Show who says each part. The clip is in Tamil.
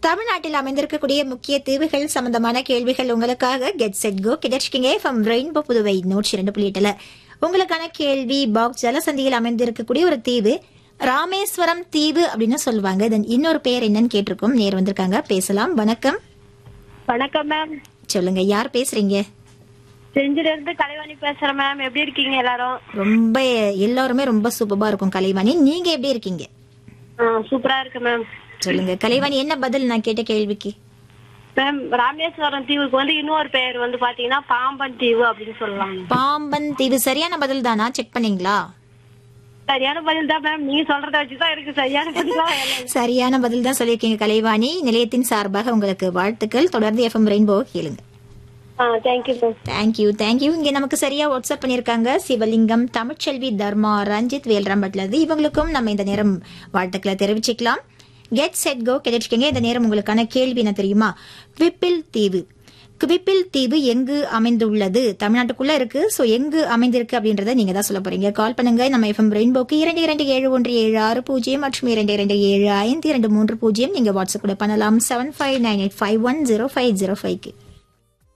Speaker 1: தமிழ்நாட்டில் அமைந்திருக்கக்கூடிய முக்கிய தீவுகள் சம்பந்தமான கேள்விகள் உங்களுக்காக கெட் செட் கோ கிடைச்சிக்கிங்க ஃப்ரம் ரெயின்போ புதுவை நூற்றி இரண்டு புள்ளி எட்டுல உங்களுக்கான கேள்வி பாக்ஸ் ஜலசந்தியில் அமைந்திருக்கக்கூடிய ஒரு தீவு ராமேஸ்வரம் தீவு அப்படின்னு சொல்லுவாங்க இதன் இன்னொரு பெயர் என்னன்னு கேட்டிருக்கோம் நேர் வந்திருக்காங்க பேசலாம் வணக்கம்
Speaker 2: வணக்கம் மேம்
Speaker 1: சொல்லுங்க யார் பேசுறீங்க
Speaker 2: செஞ்சில இருந்து கலைவாணி பேசுறேன் மேம் எப்படி இருக்கீங்க எல்லாரும்
Speaker 1: ரொம்ப எல்லாருமே ரொம்ப சூப்பரா இருக்கும் கலைவாணி நீங்க எப்படி இருக்கீங்க
Speaker 2: ஆ, சூப்பரா இருக்கு மேம்
Speaker 1: சொல்லுங்க கலைவாணி என்ன பதில் நான் கேட்ட கேள்விக்கு
Speaker 2: மேம் ராமேஸ்வரம் தீவுக்கு வந்து இன்னொரு பெயர் வந்து பாத்தீங்கன்னா பாம்பன் தீவு அப்படின்னு சொல்லலாம்
Speaker 1: பாம்பன் தீவு சரியான பதில் தானா செக் பண்ணீங்களா
Speaker 2: சரியான பதில் தான் மேம் நீங்க சொல்றத வச்சுதான் இருக்கு சரியான பதில் தான் எல்லாம்.
Speaker 1: சரியான பதில் தான் சொல்லியிருக்கீங்க கலைவாணி நிலையத்தின் சார்பாக உங்களுக்கு வாழ்த்துக்கள் தொடர்ந்து எஃப்எம் ரெயின்போ கேளுங்க
Speaker 2: ஆ தேங்க்யூ மேம்
Speaker 1: தேங்க்யூ தேங்க்யூ இங்க நமக்கு சரியா வாட்ஸ்அப் பண்ணிருக்காங்க சிவலிங்கம் தமிழ்ச்செல்வி தர்மா ரஞ்சித் வேல்ராம்பட்ல இருந்து இவங்களுக்கும் நம்ம இந்த நேரம் வாழ்த்துக்களை தெரிவிச்சுக்கலாம் கெட் செட் கோ கிடைச்சிக்கங்க இந்த நேரம் உங்களுக்கான கேள்வி என்ன தெரியுமா குவிப்பில் தீவு குவிப்பில் தீவு எங்கு அமைந்துள்ளது தமிழ்நாட்டுக்குள்ள இருக்கு சோ எங்கு அமைந்திருக்கு அப்படின்றத நீங்க தான் சொல்ல போறீங்க கால் பண்ணுங்க நம்ம எஃப்எம் ரெயின்போக்கு இரண்டு இரண்டு ஏழு ஒன்று ஏழு ஆறு பூஜ்ஜியம் மற்றும் இரண்டு இரண்டு ஏழு ஐந்து இரண்டு மூன்று பூஜ்ஜியம் நீங்க வாட்ஸ்அப் கூட பண்ணலாம் seven five nine eight five one zero five zero ஃபைவ்க்கு